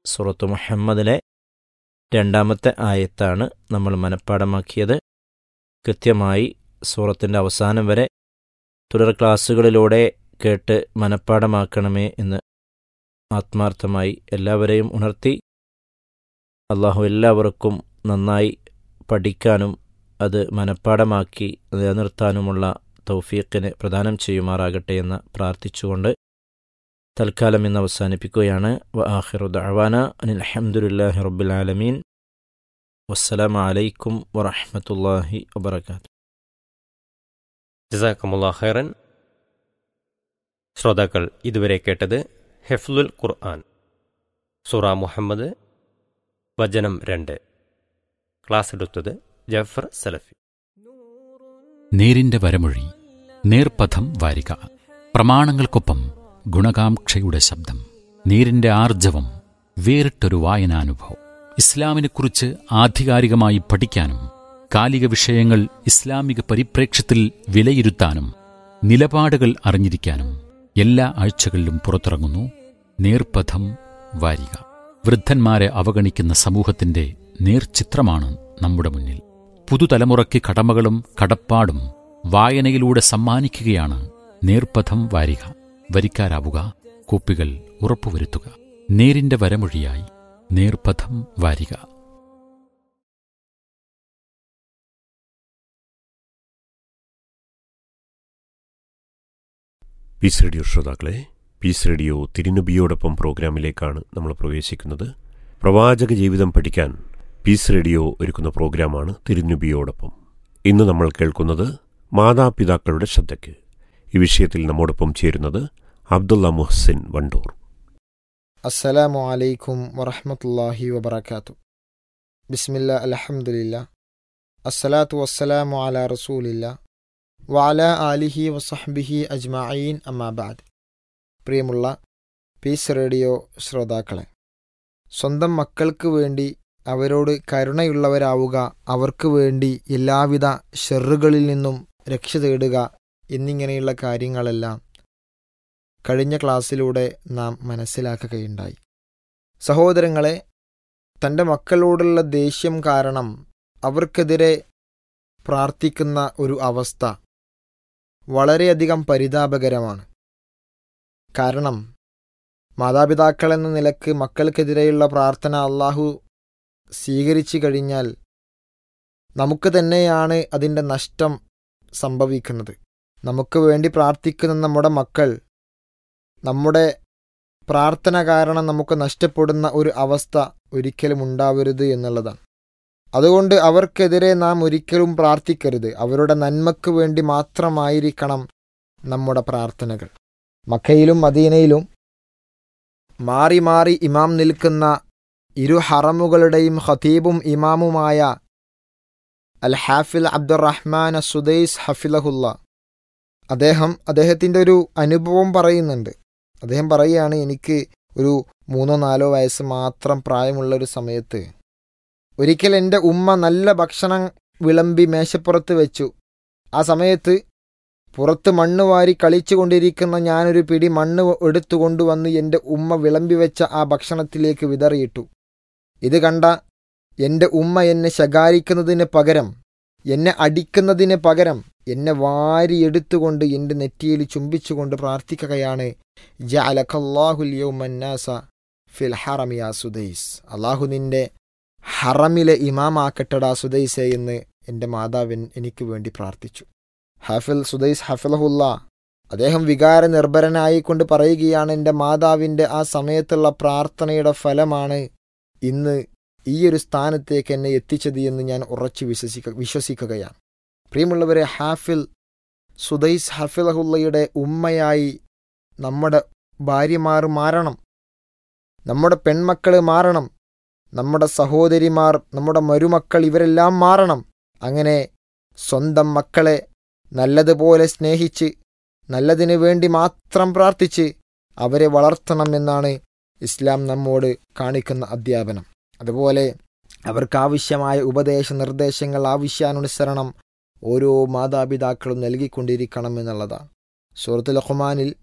സുറത്ത് മുഹമ്മദിലെ രണ്ടാമത്തെ ആയത്താണ് നമ്മൾ മനഃപ്പാടമാക്കിയത് കൃത്യമായി സൂറത്തിൻ്റെ അവസാനം വരെ തുടർ ക്ലാസ്സുകളിലൂടെ കേട്ട് മനഃപ്പാടമാക്കണമേ എന്ന് ആത്മാർത്ഥമായി എല്ലാവരെയും ഉണർത്തി അള്ളാഹു എല്ലാവർക്കും നന്നായി പഠിക്കാനും അത് മനഃപ്പാടമാക്കി നിലനിർത്താനുമുള്ള തൗഫീഖിന് പ്രദാനം ചെയ്യുമാറാകട്ടെ എന്ന് പ്രാർത്ഥിച്ചുകൊണ്ട് തൽക്കാലം ഇന്ന് അവസാനിപ്പിക്കുകയാണ് വ ആഖിറു ദഅവാന അനിൽ അൽഹംദുലില്ലാഹി റബ്ബിൽ ആലമീൻ വസ്സലാമു അലൈക്കും വറഹ്മത്തുള്ളാഹി വബറകാതുഹു ജസാക്കമുല്ലാ ഖൈറൻ ശ്രോതാക്കൾ ഇതുവരെ കേട്ടത് ഹെഫ്ലുൽ ഖുർആൻ സുറ മുഹമ്മദ് വചനം രണ്ട് ക്ലാസ് എടുത്തത് ജഫർ സലഫി നേരിന്റെ വരമൊഴി നേർപഥം വാരിക പ്രമാണങ്ങൾക്കൊപ്പം ഗുണകാംക്ഷയുടെ ശബ്ദം നേരിന്റെ ആർജവം വേറിട്ടൊരു വായനാനുഭവം ഇസ്ലാമിനെക്കുറിച്ച് ആധികാരികമായി പഠിക്കാനും കാലിക വിഷയങ്ങൾ ഇസ്ലാമിക പരിപ്രേക്ഷ്യത്തിൽ വിലയിരുത്താനും നിലപാടുകൾ അറിഞ്ഞിരിക്കാനും എല്ലാ ആഴ്ചകളിലും പുറത്തിറങ്ങുന്നു നേർപഥം വാരിക വൃദ്ധന്മാരെ അവഗണിക്കുന്ന സമൂഹത്തിന്റെ നേർചിത്രമാണ് നമ്മുടെ മുന്നിൽ പുതുതലമുറയ്ക്ക് കടമകളും കടപ്പാടും വായനയിലൂടെ സമ്മാനിക്കുകയാണ് നേർപഥം വാരിക വരിക്കാരാവുക കോപ്പികൾ ഉറപ്പുവരുത്തുക നേരിന്റെ വരമൊഴിയായി നേർപഥം വാരിക പീസ് റേഡിയോ ശ്രോതാക്കളെ പീസ് റേഡിയോ തിരുനബിയോടൊപ്പം പ്രോഗ്രാമിലേക്കാണ് നമ്മൾ പ്രവേശിക്കുന്നത് പ്രവാചക ജീവിതം പഠിക്കാൻ പീസ് റേഡിയോ ഒരുക്കുന്ന പ്രോഗ്രാമാണ് തിരുനബിയോടൊപ്പം ഇന്ന് നമ്മൾ കേൾക്കുന്നത് മാതാപിതാക്കളുടെ ശ്രദ്ധയ്ക്ക് ഈ വിഷയത്തിൽ നമ്മോടൊപ്പം ചേരുന്നത് അബ്ദുള്ള മുഹസിൻ വണ്ടൂർ അസ്സലാമു അലൈക്കും വറഹമത്തല്ലാഹി വബർക്കാത്തു ബിസ്മില്ല അലഹമുല്ല അസ്സലാത്തു വസ്സലാമു അല റസൂലില്ല വാല ആലിഹി വസഹ്ബിഹി അജ്മഈൻ അമ്മാബാദ് പ്രിയമുള്ള പീസ് റേഡിയോ ശ്രോതാക്കളെ സ്വന്തം മക്കൾക്ക് വേണ്ടി അവരോട് കരുണയുള്ളവരാവുക അവർക്ക് വേണ്ടി എല്ലാവിധ ഷെറുകളിൽ നിന്നും രക്ഷ തേടുക എന്നിങ്ങനെയുള്ള കാര്യങ്ങളെല്ലാം കഴിഞ്ഞ ക്ലാസ്സിലൂടെ നാം മനസ്സിലാക്കുകയുണ്ടായി സഹോദരങ്ങളെ തൻ്റെ മക്കളോടുള്ള ദേഷ്യം കാരണം അവർക്കെതിരെ പ്രാർത്ഥിക്കുന്ന ഒരു അവസ്ഥ വളരെയധികം പരിതാപകരമാണ് കാരണം മാതാപിതാക്കളെന്ന നിലക്ക് മക്കൾക്കെതിരെയുള്ള പ്രാർത്ഥന അള്ളാഹു സ്വീകരിച്ചു കഴിഞ്ഞാൽ നമുക്ക് തന്നെയാണ് അതിൻ്റെ നഷ്ടം സംഭവിക്കുന്നത് നമുക്ക് വേണ്ടി പ്രാർത്ഥിക്കുന്ന നമ്മുടെ മക്കൾ നമ്മുടെ പ്രാർത്ഥന കാരണം നമുക്ക് നഷ്ടപ്പെടുന്ന ഒരു അവസ്ഥ ഒരിക്കലും ഉണ്ടാവരുത് എന്നുള്ളതാണ് അതുകൊണ്ട് അവർക്കെതിരെ നാം ഒരിക്കലും പ്രാർത്ഥിക്കരുത് അവരുടെ നന്മയ്ക്ക് വേണ്ടി മാത്രമായിരിക്കണം നമ്മുടെ പ്രാർത്ഥനകൾ മക്കയിലും മദീനയിലും മാറി മാറി ഇമാം നിൽക്കുന്ന ഇരു ഹറമുകളുടെയും ഖതീബും ഇമാമുമായ അൽ ഹാഫിൽ അബ്ദുറഹ്മാൻ സുദൈസ് ഹഫിലഹുല്ല അദ്ദേഹം അദ്ദേഹത്തിൻ്റെ ഒരു അനുഭവം പറയുന്നുണ്ട് അദ്ദേഹം പറയുകയാണ് എനിക്ക് ഒരു മൂന്നോ നാലോ വയസ്സ് മാത്രം പ്രായമുള്ള ഒരു സമയത്ത് ഒരിക്കൽ എൻ്റെ ഉമ്മ നല്ല ഭക്ഷണം വിളമ്പി മേശപ്പുറത്ത് വെച്ചു ആ സമയത്ത് പുറത്ത് മണ്ണ് വാരി കളിച്ചു കൊണ്ടിരിക്കുന്ന ഞാനൊരു പിടി മണ്ണ് എടുത്തുകൊണ്ടുവന്ന് എൻ്റെ ഉമ്മ വിളമ്പി വെച്ച ആ ഭക്ഷണത്തിലേക്ക് വിതറിയിട്ടു ഇത് കണ്ട എൻ്റെ ഉമ്മ എന്നെ ശകാരിക്കുന്നതിന് പകരം എന്നെ അടിക്കുന്നതിന് പകരം എന്നെ വാരിയെടുത്തുകൊണ്ട് എൻ്റെ നെറ്റിയിൽ ചുംബിച്ചുകൊണ്ട് പ്രാർത്ഥിക്കുകയാണ് ജഅലഖല്ലാഹുൽ ഫിൽ ഹറമിയ സുദൈസ് അള്ളാഹു നിന്റെ ഹറമിലെ ഇമാമാക്കട്ടടാ സുദൈസെ എന്ന് എൻ്റെ മാതാവിൻ എനിക്ക് വേണ്ടി പ്രാർത്ഥിച്ചു ഹഫിൽ സുദൈസ് ഹഫിലഹുല്ല അദ്ദേഹം വികാര നിർഭരനായിക്കൊണ്ട് പറയുകയാണ് എൻ്റെ മാതാവിൻ്റെ ആ സമയത്തുള്ള പ്രാർത്ഥനയുടെ ഫലമാണ് ഇന്ന് ഈ ഒരു സ്ഥാനത്തേക്ക് എന്നെ എത്തിച്ചത് എന്ന് ഞാൻ ഉറച്ചു വിശ്വസിക്ക വിശ്വസിക്കുകയാണ് പ്രിയമുള്ളവരെ ഹാഫിൽ സുദൈസ് ഹഫിലഹുല്ലയുടെ ഉമ്മയായി നമ്മുടെ ഭാര്യമാർ മാറണം നമ്മുടെ പെൺമക്കൾ മാറണം നമ്മുടെ സഹോദരിമാർ നമ്മുടെ മരുമക്കൾ ഇവരെല്ലാം മാറണം അങ്ങനെ സ്വന്തം മക്കളെ നല്ലതുപോലെ സ്നേഹിച്ച് നല്ലതിനു വേണ്ടി മാത്രം പ്രാർത്ഥിച്ച് അവരെ വളർത്തണമെന്നാണ് ഇസ്ലാം നമ്മോട് കാണിക്കുന്ന അധ്യാപനം അതുപോലെ അവർക്കാവശ്യമായ ഉപദേശ നിർദ്ദേശങ്ങൾ ആവശ്യാനുസരണം ഓരോ മാതാപിതാക്കളും നൽകിക്കൊണ്ടിരിക്കണം എന്നുള്ളതാണ് സൂറത്തുൽ റഹ്മാനിൽ